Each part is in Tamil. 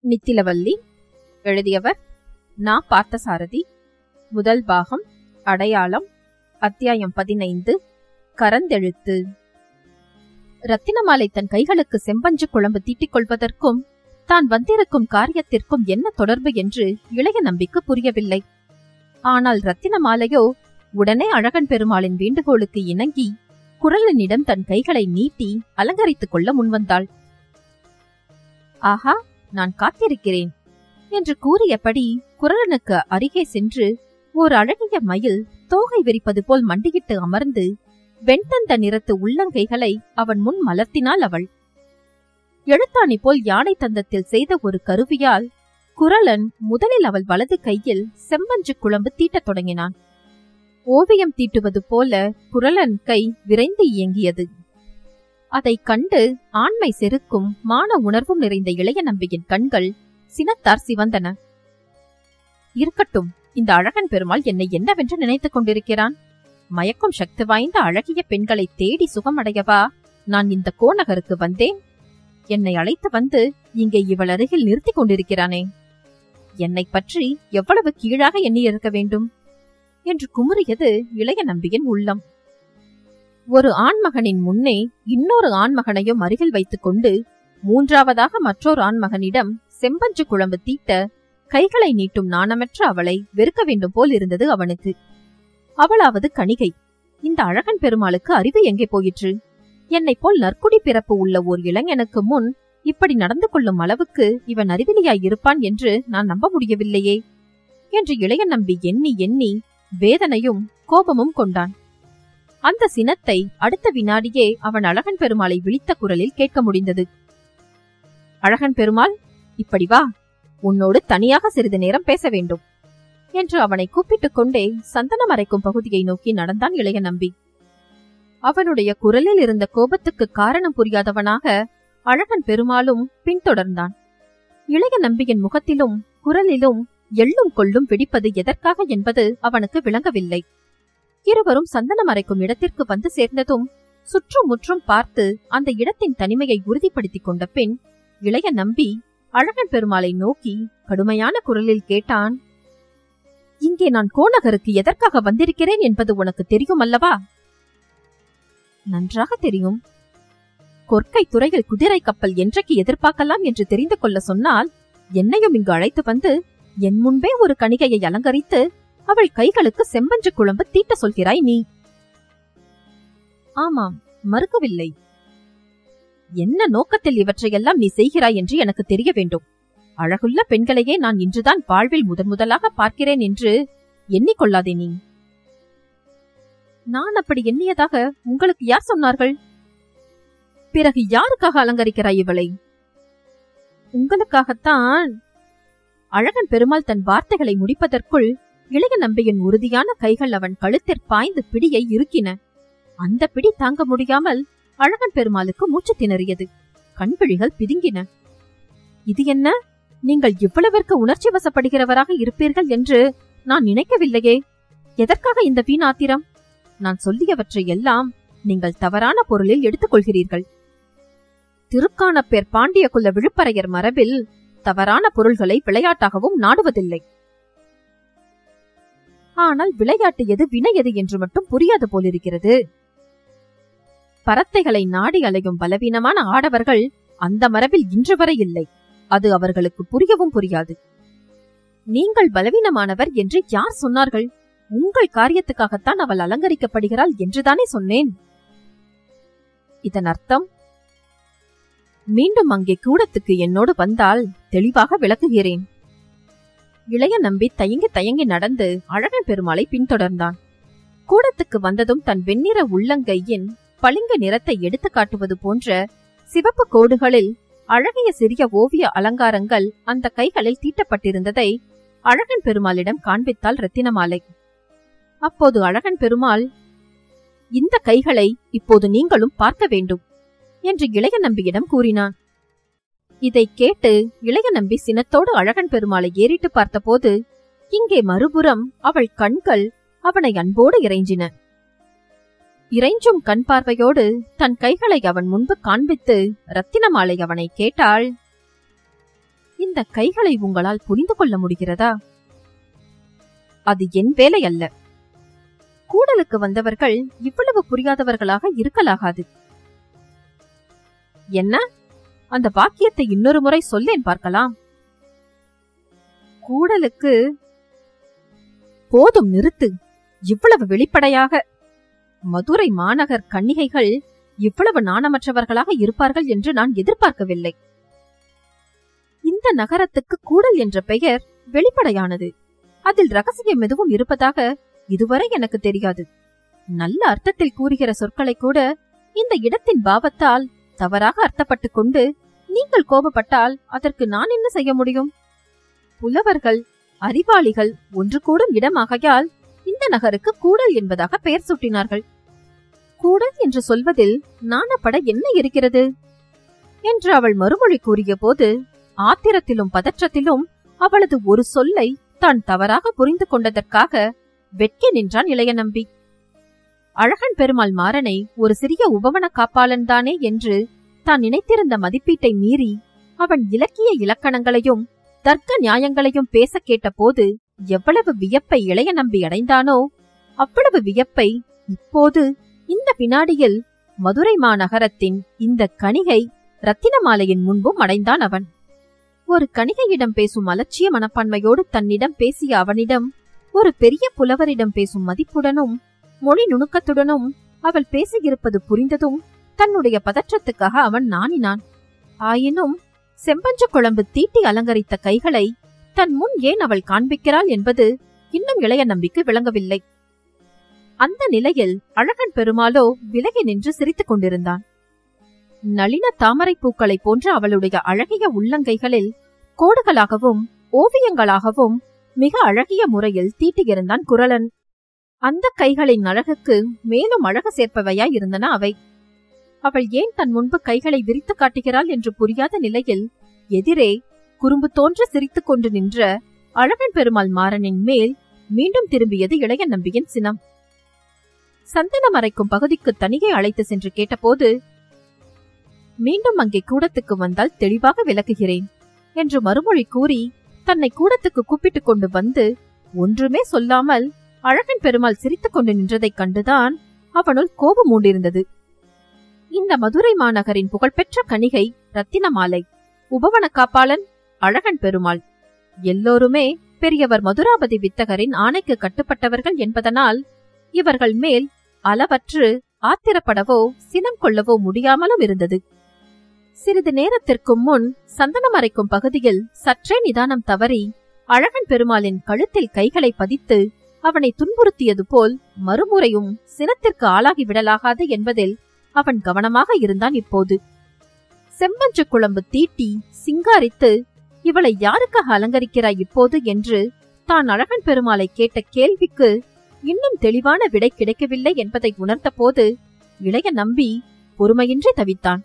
நித்திலவல்லி எழுதியவர் நா பார்த்தசாரதி முதல் பாகம் அடையாளம் அத்தியாயம் பதினைந்து கரந்தெழுத்து ரத்தினமாலை தன் கைகளுக்கு செம்பஞ்சு குழம்பு தீட்டிக் கொள்வதற்கும் தான் வந்திருக்கும் காரியத்திற்கும் என்ன தொடர்பு என்று இளைய நம்பிக்கு புரியவில்லை ஆனால் ரத்தினமாலையோ உடனே அழகன் பெருமாளின் வேண்டுகோளுக்கு இணங்கி குரலனிடம் தன் கைகளை நீட்டி அலங்கரித்துக் கொள்ள முன்வந்தாள் ஆஹா நான் காத்திருக்கிறேன் என்று கூறியபடி குரலனுக்கு அருகே சென்று ஓர் அழகிய மயில் தோகை விரிப்பது போல் மண்டியிட்டு அமர்ந்து வெண்தந்த நிறத்து உள்ளங்கைகளை அவன் முன் மலர்த்தினாள் அவள் எழுத்தாணி போல் யானை தந்தத்தில் செய்த ஒரு கருவியால் குரலன் முதலில் அவள் வலது கையில் செம்பஞ்சு குழம்பு தீட்டத் தொடங்கினான் ஓவியம் தீட்டுவது போல குரலன் கை விரைந்து இயங்கியது அதைக் கண்டு ஆண்மை செருக்கும் மான உணர்வும் நிறைந்த இளைய நம்பியின் கண்கள் சினத்தார் சிவந்தன இருக்கட்டும் இந்த அழகன் பெருமாள் என்னை என்னவென்று நினைத்துக் கொண்டிருக்கிறான் மயக்கும் சக்தி வாய்ந்த அழகிய பெண்களை தேடி சுகமடையவா நான் இந்த கோநகருக்கு வந்தேன் என்னை அழைத்து வந்து இங்கே இவள் அருகில் நிறுத்திக் கொண்டிருக்கிறானே என்னை பற்றி எவ்வளவு கீழாக எண்ணியிருக்க வேண்டும் என்று குமுறியது இளைய நம்பியின் உள்ளம் ஒரு ஆண்மகனின் முன்னே இன்னொரு ஆண்மகனையும் அருகில் வைத்துக் கொண்டு மூன்றாவதாக மற்றொரு ஆண்மகனிடம் செம்பஞ்சு குழம்பு தீட்ட கைகளை நீட்டும் நாணமற்ற அவளை வெறுக்க வேண்டும் போல் இருந்தது அவனுக்கு அவளாவது கணிகை இந்த அழகன் பெருமாளுக்கு அறிவு எங்கே போயிற்று என்னைப் போல் நற்குடி பிறப்பு உள்ள ஓர் இளைஞனுக்கு முன் இப்படி நடந்து கொள்ளும் அளவுக்கு இவன் அறிவிலியாய் இருப்பான் என்று நான் நம்ப முடியவில்லையே என்று இளைய நம்பி எண்ணி எண்ணி வேதனையும் கோபமும் கொண்டான் அந்த சினத்தை அடுத்த வினாடியே அவன் அழகன் பெருமாளை விழித்த குரலில் கேட்க முடிந்தது அழகன் பெருமாள் இப்படி வா உன்னோடு தனியாக சிறிது நேரம் பேச வேண்டும் என்று அவனை கூப்பிட்டுக் கொண்டே சந்தனம் அரைக்கும் பகுதியை நோக்கி நடந்தான் இளைய நம்பி அவனுடைய குரலில் இருந்த கோபத்துக்கு காரணம் புரியாதவனாக அழகன் பெருமாளும் பின்தொடர்ந்தான் இளைய நம்பியின் முகத்திலும் குரலிலும் எள்ளும் கொள்ளும் வெடிப்பது எதற்காக என்பது அவனுக்கு விளங்கவில்லை இருவரும் சந்தனம் அரைக்கும் இடத்திற்கு வந்து சேர்ந்ததும் சுற்றும் முற்றும் பார்த்து அந்த இடத்தின் தனிமையை உறுதிப்படுத்திக் கொண்ட பின் இளைய நம்பி அழகன் பெருமாளை நோக்கி கடுமையான குரலில் கேட்டான் இங்கே நான் கோநகருக்கு எதற்காக வந்திருக்கிறேன் என்பது உனக்கு தெரியும் அல்லவா நன்றாக தெரியும் கொற்கை துறையில் குதிரை கப்பல் என்றைக்கு எதிர்பார்க்கலாம் என்று தெரிந்து கொள்ள சொன்னால் என்னையும் இங்கு அழைத்து வந்து என் முன்பே ஒரு கணிகையை அலங்கரித்து அவள் கைகளுக்கு செம்பஞ்சு குழம்பு தீட்ட சொல்கிறாய் நீ ஆமாம் மறுக்கவில்லை என்ன நோக்கத்தில் இவற்றையெல்லாம் நீ செய்கிறாய் என்று எனக்கு தெரிய வேண்டும் அழகுள்ள பெண்களையே நான் இன்றுதான் வாழ்வில் முதன் முதலாக பார்க்கிறேன் என்று எண்ணிக்கொள்ளாதே நீ நான் அப்படி எண்ணியதாக உங்களுக்கு யார் சொன்னார்கள் பிறகு யாருக்காக அலங்கரிக்கிறாய் இவளை உங்களுக்காகத்தான் அழகன் பெருமாள் தன் வார்த்தைகளை முடிப்பதற்குள் இளைய நம்பியின் உறுதியான கைகள் அவன் கழுத்திற் பாய்ந்து பிடியை இறுக்கின அந்த பிடி தாங்க முடியாமல் அழகன் பெருமாளுக்கு மூச்சு திணறியது கண்விழிகள் பிதுங்கின இது என்ன நீங்கள் இவ்வளவிற்கு உணர்ச்சி வசப்படுகிறவராக இருப்பீர்கள் என்று நான் நினைக்கவில்லையே எதற்காக இந்த வீணாத்திரம் நான் சொல்லியவற்றை எல்லாம் நீங்கள் தவறான பொருளில் எடுத்துக்கொள்கிறீர்கள் திருக்கானப்பேர் பாண்டிய குல விழுப்பரையர் மரபில் தவறான பொருள்களை விளையாட்டாகவும் நாடுவதில்லை ஆனால் விளையாட்டு எது வினை எது என்று மட்டும் புரியாது போலிருக்கிறது பரத்தைகளை நாடி அலையும் பலவீனமான ஆடவர்கள் அந்த மரபில் இன்று வரை இல்லை அது அவர்களுக்கு புரியவும் புரியாது நீங்கள் பலவீனமானவர் என்று யார் சொன்னார்கள் உங்கள் காரியத்துக்காகத்தான் அவள் அலங்கரிக்கப்படுகிறாள் என்றுதானே சொன்னேன் இதன் அர்த்தம் மீண்டும் அங்கே கூடத்துக்கு என்னோடு வந்தால் தெளிவாக விளக்குகிறேன் இளைய நம்பி தயங்கி தயங்கி நடந்து அழகன் பெருமாளை பின்தொடர்ந்தான் கூடத்துக்கு வந்ததும் தன் வெண்ணிற உள்ளங்கையின் பளிங்கு நிறத்தை எடுத்து காட்டுவது போன்ற சிவப்பு கோடுகளில் அழகிய சிறிய ஓவிய அலங்காரங்கள் அந்த கைகளில் தீட்டப்பட்டிருந்ததை அழகன் பெருமாளிடம் காண்பித்தாள் ரத்தினமாலை அப்போது அழகன் பெருமாள் இந்த கைகளை இப்போது நீங்களும் பார்க்க வேண்டும் என்று இளைய நம்பியிடம் கூறினான் இதைக் கேட்டு இளைய நம்பி சினத்தோடு அழகன் பெருமாளை ஏறிட்டு பார்த்தபோது இங்கே மறுபுறம் அவள் கண்கள் அவனை அன்போடு இறைஞ்சின இறைஞ்சும் கண் பார்வையோடு தன் கைகளை அவன் முன்பு காண்பித்து ரத்தினமாலை அவனை கேட்டாள் இந்த கைகளை உங்களால் புரிந்து கொள்ள முடிகிறதா அது என் வேலை அல்ல கூடலுக்கு வந்தவர்கள் இவ்வளவு புரியாதவர்களாக இருக்கலாகாது என்ன அந்த வாக்கியத்தை இன்னொரு முறை சொல்லேன் பார்க்கலாம் கூடலுக்கு போதும் நிறுத்து இவ்வளவு வெளிப்படையாக மதுரை மாநகர் கன்னிகைகள் இவ்வளவு நாணமற்றவர்களாக இருப்பார்கள் என்று நான் எதிர்பார்க்கவில்லை இந்த நகரத்துக்கு கூடல் என்ற பெயர் வெளிப்படையானது அதில் ரகசியம் எதுவும் இருப்பதாக இதுவரை எனக்கு தெரியாது நல்ல அர்த்தத்தில் கூறுகிற சொற்களை கூட இந்த இடத்தின் பாவத்தால் தவறாக அர்த்தப்பட்டுக் கொண்டு நீங்கள் கோபப்பட்டால் அதற்கு நான் என்ன செய்ய முடியும் புலவர்கள் அறிவாளிகள் ஒன்று கூடும் இடமாகையால் இந்த நகருக்கு கூடல் என்பதாக பெயர் சூட்டினார்கள் கூடல் என்று சொல்வதில் நாணப்பட என்ன இருக்கிறது என்று அவள் மறுமொழி கூறிய போது ஆத்திரத்திலும் பதற்றத்திலும் அவளது ஒரு சொல்லை தான் தவறாக புரிந்து கொண்டதற்காக வெட்கி நின்றான் இளைய நம்பி அழகன் பெருமாள் மாறனை ஒரு சிறிய உபவன காப்பாளன் தானே என்று தான் நினைத்திருந்த மதிப்பீட்டை மீறி அவன் இலக்கிய இலக்கணங்களையும் தர்க்க நியாயங்களையும் பேச கேட்டபோது எவ்வளவு வியப்பை இளைய நம்பி அடைந்தானோ அவ்வளவு வியப்பை இப்போது இந்த வினாடியில் மதுரை மாநகரத்தின் இந்த கணிகை ரத்தினமாலையின் முன்பும் அடைந்தான் அவன் ஒரு கணிகையிடம் பேசும் அலட்சிய மனப்பான்மையோடு தன்னிடம் பேசிய அவனிடம் ஒரு பெரிய புலவரிடம் பேசும் மதிப்புடனும் மொழி நுணுக்கத்துடனும் அவள் பேசியிருப்பது புரிந்ததும் தன்னுடைய பதற்றத்துக்காக அவன் நாணினான் ஆயினும் செம்பஞ்ச குழம்பு தீட்டி அலங்கரித்த கைகளை தன் முன் ஏன் அவள் காண்பிக்கிறாள் என்பது இன்னும் இளைய நம்பிக்கை விளங்கவில்லை அந்த நிலையில் அழகன் பெருமாளோ விலகி நின்று சிரித்துக் கொண்டிருந்தான் நளின தாமரை பூக்களை போன்ற அவளுடைய அழகிய உள்ளங்கைகளில் கோடுகளாகவும் ஓவியங்களாகவும் மிக அழகிய முறையில் தீட்டியிருந்தான் குரலன் அந்த கைகளின் அழகுக்கு மேலும் அழகு சேர்ப்பவையாய் இருந்தன அவை அவள் ஏன் தன் முன்பு கைகளை விரித்து காட்டுகிறாள் என்று புரியாத நிலையில் எதிரே குறும்பு தோன்ற சிரித்துக் கொண்டு நின்ற அழகன் பெருமாள் மாறனின் மேல் மீண்டும் திரும்பியது இளைய நம்பியின் சினம் சந்தனம் அரைக்கும் பகுதிக்கு தனியே அழைத்து சென்று கேட்டபோது மீண்டும் அங்கே கூடத்துக்கு வந்தால் தெளிவாக விளக்குகிறேன் என்று மறுமொழி கூறி தன்னை கூடத்துக்கு கூப்பிட்டுக் கொண்டு வந்து ஒன்றுமே சொல்லாமல் அழகன் பெருமாள் சிரித்துக் கொண்டு நின்றதைக் கண்டுதான் அவனுள் கோபம் மூண்டிருந்தது இந்த மதுரை மாநகரின் புகழ்பெற்ற கணிகை ரத்தினமாலை உபவன காப்பாளன் அழகன் பெருமாள் எல்லோருமே பெரியவர் மதுராபதி வித்தகரின் ஆணைக்கு கட்டுப்பட்டவர்கள் என்பதனால் இவர்கள் மேல் அளவற்று ஆத்திரப்படவோ சினம் கொள்ளவோ முடியாமலும் இருந்தது சிறிது நேரத்திற்கு முன் சந்தனம் அரைக்கும் பகுதியில் சற்றே நிதானம் தவறி அழகன் பெருமாளின் கழுத்தில் கைகளை பதித்து அவனை துன்புறுத்தியது போல் மறுமுறையும் சினத்திற்கு ஆளாகி விடலாகாது என்பதில் அவன் கவனமாக இருந்தான் இப்போது செம்பஞ்சு குழம்பு தீட்டி சிங்காரித்து இவளை யாருக்காக அலங்கரிக்கிறாய் இப்போது என்று தான் அழகன் பெருமாளை கேட்ட கேள்விக்கு இன்னும் தெளிவான விடை கிடைக்கவில்லை என்பதை உணர்ந்தபோது இளைய நம்பி பொறுமையின்றி தவித்தான்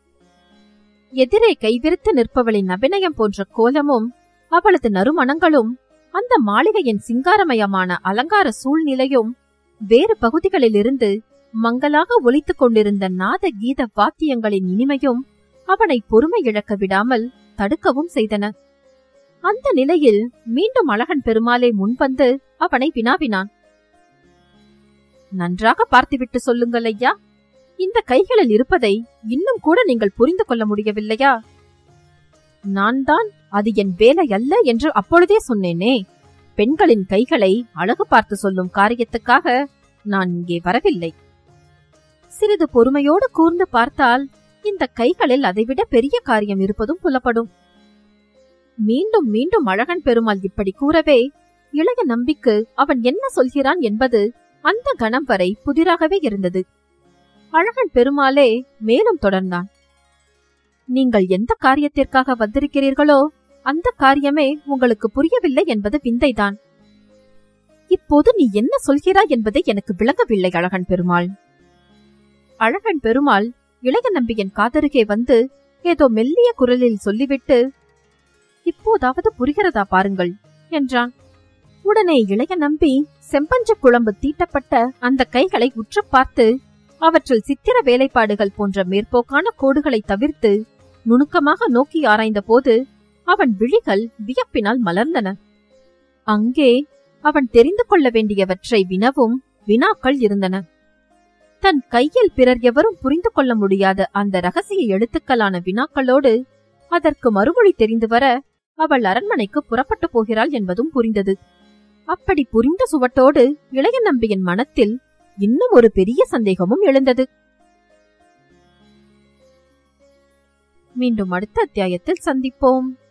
எதிரே கைவிரித்து நிற்பவளின் அபிநயம் போன்ற கோலமும் அவளது நறுமணங்களும் அந்த மாளிகையின் சிங்காரமயமான அலங்கார சூழ்நிலையும் வேறு பகுதிகளிலிருந்து மங்கலாக ஒலித்துக் கொண்டிருந்த நாத கீத வாத்தியங்களின் இனிமையும் அவனை பொறுமை இழக்க விடாமல் தடுக்கவும் செய்தன அந்த நிலையில் மீண்டும் அழகன் பெருமாளே முன்வந்து அவனை வினாவினான் நன்றாக பார்த்துவிட்டு சொல்லுங்கள் ஐயா இந்த கைகளில் இருப்பதை இன்னும் கூட நீங்கள் புரிந்து கொள்ள முடியவில்லையா நான் தான் அது என் வேலை அல்ல என்று அப்பொழுதே சொன்னேனே பெண்களின் கைகளை அழகு பார்த்து சொல்லும் காரியத்துக்காக நான் இங்கே வரவில்லை சிறிது பொறுமையோடு கூர்ந்து பார்த்தால் இந்த கைகளில் அதைவிட பெரிய காரியம் இருப்பதும் புலப்படும் மீண்டும் மீண்டும் அழகன் பெருமாள் இப்படி கூறவே இளைய நம்பிக்கு அவன் என்ன சொல்கிறான் என்பது அந்த கணம் வரை புதிராகவே இருந்தது அழகன் பெருமாளே மேலும் தொடர்ந்தான் நீங்கள் எந்த காரியத்திற்காக வந்திருக்கிறீர்களோ அந்த காரியமே உங்களுக்கு புரியவில்லை என்பது விந்தைதான் இப்போது நீ என்ன சொல்கிறாய் என்பதை எனக்கு விளங்கவில்லை அழகன் பெருமாள் அழகன் பெருமாள் இளைய நம்பியின் காதருகே வந்து ஏதோ மெல்லிய குரலில் சொல்லிவிட்டு இப்போதாவது புரிகிறதா பாருங்கள் என்றான் உடனே இளைய நம்பி செம்பஞ்ச குழம்பு தீட்டப்பட்ட அந்த கைகளை உற்று பார்த்து அவற்றில் சித்திர வேலைப்பாடுகள் போன்ற மேற்போக்கான கோடுகளை தவிர்த்து நுணுக்கமாக நோக்கி ஆராய்ந்த போது அவன் விழிகள் வியப்பினால் மலர்ந்தன அங்கே அவன் தெரிந்து கொள்ள வேண்டியவற்றை வினவும் வினாக்கள் இருந்தன தன் கையில் பிறர் எவரும் புரிந்து கொள்ள முடியாத அந்த ரகசிய எழுத்துக்களான வினாக்களோடு அதற்கு மறுமொழி தெரிந்து வர அவள் அரண்மனைக்கு புறப்பட்டு போகிறாள் என்பதும் புரிந்தது அப்படி புரிந்த சுவட்டோடு இளைய நம்பியின் மனத்தில் இன்னும் ஒரு பெரிய சந்தேகமும் எழுந்தது மீண்டும் அடுத்த அத்தியாயத்தில் சந்திப்போம்